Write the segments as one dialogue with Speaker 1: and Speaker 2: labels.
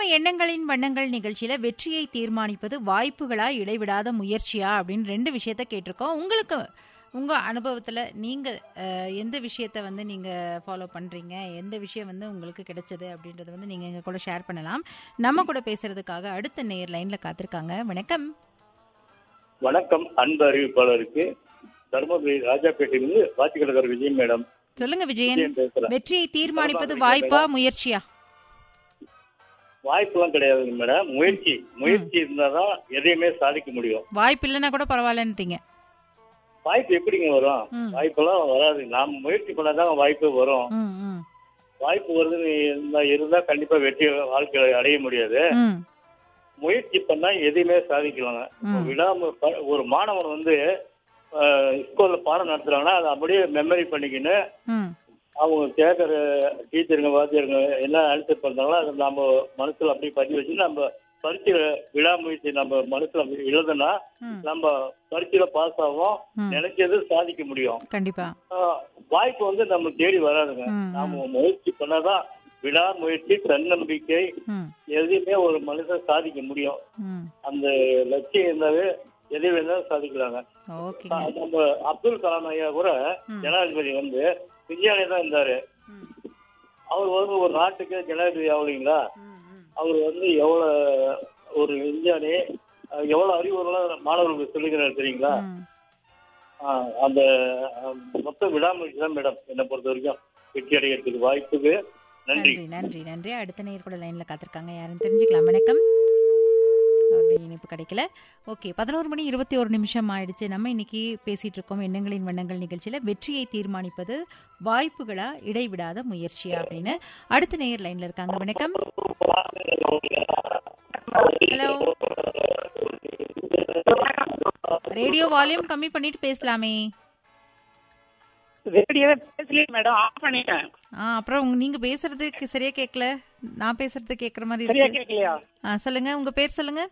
Speaker 1: எண்ணங்களின் வண்ணங்கள் நிகழ்ச்சியில வெற்றியை தீர்மானிப்பது வாய்ப்புகளா இடைவிடாத முயற்சியா அப்படின்னு ரெண்டு விஷயத்த கேட்டிருக்கோம் உங்களுக்கு உங்க அனுபவத்துல நீங்க அஹ், எந்த விஷயத்த வந்து நீங்க ஃபாலோ பண்றீங்க எந்த விஷயம் வந்து உங்களுக்கு கிடைச்சது அப்படின்றத வந்து நீங்க எங்க கூட ஷேர் பண்ணலாம் நம்ம கூட பேசுறதுக்காக அடுத்த நேர் லைன்ல காத்திருக்காங்க வணக்கம்
Speaker 2: வணக்கம் அன்பு அறிவிப்பாளருக்கு தருமபுரி ராஜாப்பேட்டையிலிருந்து வாத்திகடகர் விஜய் மேடம்
Speaker 1: சொல்லுங்க விஜயன்
Speaker 2: விஜயன் பேசுறேன்
Speaker 1: வெற்றியை தீர்மானிப்பது வாய்ப்பா முயற்சியா
Speaker 2: வாய்ப்புலாம் கிடையாதுங்க மேடம் முயற்சி முயற்சி இருந்தாதான் எதையுமே சாதிக்க முடியும்
Speaker 1: வாய்ப்பு இல்லைன்னா கூட பரவாயில்லன்ட்டீங்க
Speaker 2: வாய்ப்பு எப்படிங்க வரும்
Speaker 1: ம்.
Speaker 2: வாய்ப்பெல்லாம் வராது நாம் முயற்சி பண்ணாதான் வாய்ப்பு வரும்
Speaker 1: ம் ம்
Speaker 2: வாய்ப்பு வருதுன்னு இருந்தா இருந்தா கண்டிப்பா வெற்றி வாழ்க்கையில அடைய முடியாது
Speaker 1: ம்
Speaker 2: முயற்சி பண்ணா எதையுமே சாதிக்கலாங்க
Speaker 1: ம்.
Speaker 2: விடாம ப- ஒரு மாணவன் வந்து அஹ், ஸ்கூல்ல பாடம் நடத்துறாங்கன்னா அதை அப்படியே மெமரி பண்ணிக்கின்னு
Speaker 1: ம்
Speaker 2: அவங்க கேட்குற டீச்சருங்க வாத்தியாருங்க என்ன ஆன்சர் பண்றாங்களோ அதை நம்ம மனசுல அப்படியே பதிவு வச்சு நம்ம பரீட்சையில விடாமுயற்சி நம்ம மனசுல அப்படி எழுதுனா
Speaker 1: ம்
Speaker 2: நம்ம பரீட்சையில பாஸ் ஆகும்
Speaker 1: ம்.
Speaker 2: நினைச்சது சாதிக்க முடியும்
Speaker 1: கண்டிப்பா
Speaker 2: ஆஹ் வாய்ப்பு வந்து நம்ம தேடி வராதுங்க
Speaker 1: ம், ம்.
Speaker 2: நாம முயற்சி பண்ணாதான் விடாமுயற்சி தன்னம்பிக்கை
Speaker 1: ம்
Speaker 2: எதையுமே ஒரு மனுஷன் சாதிக்க முடியும்
Speaker 1: ம்
Speaker 2: அந்த லட்சியம் இருந்தாவே எதை வேணாலும் சாதிக்கலாங்க
Speaker 1: ஓகேங்க
Speaker 2: ஆஹ் நம்ம அப்துல் கலாம் ஐயா கூட
Speaker 1: ம்.
Speaker 2: ஜனாதிபதி வந்து விஞ்ஞானி தான் இருந்தாரு
Speaker 1: ம்
Speaker 2: அவர் வந்து ஒரு நாட்டுக்கு ஜனாதிபதி ஆகலைங்களா
Speaker 1: ம் ம்
Speaker 2: அவர் வந்து எவ்வளவு ஒரு விஞ்ஞானி அஹ் எவ்வளவு அறிவுரைலாம் மாணவர்களுக்கு சொல்லுகிறார் தெரியுங்களா
Speaker 1: ம்.
Speaker 2: ஆஹ் அந்த அஹ், மொத்த விடாமுயற்சி தான் மேடம் என்னை பொறுத்த வரைக்கும் வெற்றி அடைகிறதுக்கு வாய்ப்புக்கு நன்றி
Speaker 1: நன்றி நன்றி நன்றி அடுத்த நேர் கூட லைன்ல காத்திருக்காங்க யாருன்னு தெரிஞ்சுக்கலாம் வணக்கம் அவருடைய இணைப்பு கிடைக்கல ஓகே பதினோரு மணி இருபத்தி ஒரு நிமிஷம் ஆயிடுச்சு நம்ம இன்னைக்கு பேசிட்டு இருக்கோம் எண்ணங்களின் வண்ணங்கள் நிகழ்ச்சியில வெற்றியை தீர்மானிப்பது வாய்ப்புகளா இடைவிடாத முயற்சியா அப்படின்னு அடுத்த நேர் லைன்ல இருக்காங்க வணக்கம் ஹலோ ரேடியோ வால்யூம் கம்மி பண்ணிட்டு பேசலாமே
Speaker 3: ரேடியோவே பேசலையே மேடம் ஆஃப் பண்ணிட்டேன்
Speaker 1: ஆ அப்புறம் உங்க- நீங்க பேசுறதுக்கு சரியா கேட்கல நான் பேசுறது கேக்குற மாதிரி
Speaker 3: சரியா
Speaker 1: இருக்கு
Speaker 3: கேட்கலையா
Speaker 1: ஆ சொல்லுங்க உங்க பேர் சொல்லுங்க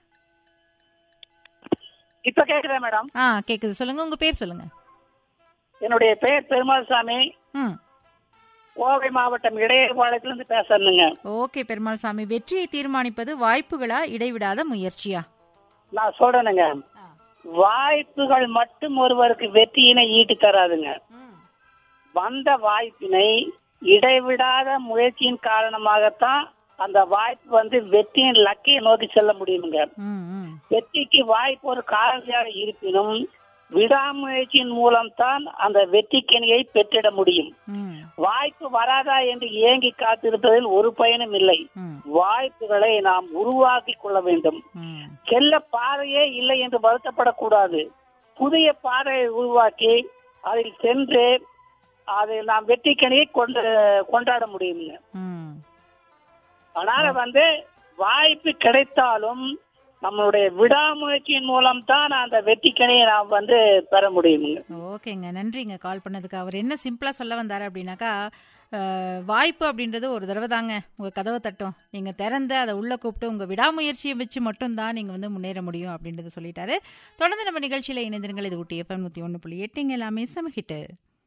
Speaker 3: இப்ப கேக்குதா மேடம்
Speaker 1: ஆ கேக்குது சொல்லுங்க உங்க பேர் சொல்லுங்க
Speaker 3: என்னுடைய பெயர் பெருமாள் சாமி
Speaker 1: ம்
Speaker 3: கோவை மாவட்டம் இடையபாளையத்திலிருந்து பேசுறேனுங்க
Speaker 1: ஓகே பெருமாள் சாமி வெற்றியை தீர்மானிப்பது வாய்ப்புகளா இடைவிடாத முயற்சியா
Speaker 3: நான் சொல்றேனுங்க வாய்ப்புகள் மட்டும் ஒருவருக்கு வெற்றியினை ஈட்டு தராதுங்க வந்த வாய்ப்பினை இடைவிடாத முயற்சியின் காரணமாகத்தான் அந்த வாய்ப்பு வந்து வெற்றியின் லக்கையை நோக்கி செல்ல முடியுங்க
Speaker 1: ம் ம்
Speaker 3: வெற்றிக்கு வாய்ப்பு ஒரு காரணியாக இருப்பினும் விடாமுயற்சியின் மூலம்தான் அந்த வெற்றிக்கனியை பெற்றிட முடியும்
Speaker 1: ம்
Speaker 3: வாய்ப்பு வராதா என்று ஏங்கி காத்திருப்பதில் ஒரு பயனும் இல்லை
Speaker 1: ம்
Speaker 3: வாய்ப்புகளை நாம் உருவாக்கி கொள்ள வேண்டும்
Speaker 1: ம்
Speaker 3: செல்ல பாதையே இல்லை என்று வருத்தப்படக்கூடாது புதிய பாதையை உருவாக்கி அதில் சென்று அதில் நாம் வெற்றிக்கனியை கொண்டு கொண்டாட முடியுங்க
Speaker 1: ம்
Speaker 3: அதனால வந்து வாய்ப்பு கிடைத்தாலும் நம்மளுடைய விடாமுயற்சியின் மூலம் தான் அந்த வெற்றிக்கனியை நாம் வந்து பெற முடியுங்க
Speaker 1: ஓகேங்க நன்றிங்க கால் பண்ணதுக்கு அவர் என்ன சிம்பிளா சொல்ல வந்தாரு அப்படின்னாக்கா அஹ், வாய்ப்பு அப்படின்றது ஒரு தடவை தாங்க உங்க கதவை தட்டும் நீங்க திறந்து அதை உள்ள கூப்பிட்டு உங்க விடாமுயற்சியை வச்சு மட்டும்தான் நீங்க வந்து முன்னேற முடியும் அப்படின்றத சொல்லிட்டாரு தொடர்ந்து நம்ம நிகழ்ச்சியில இணைந்திருங்கள் இது ஊட்டி எஃப்எம் நூத்தி ஒன்று புள்ளி எட்டுங்க எல்லாமே சமஹிட்டு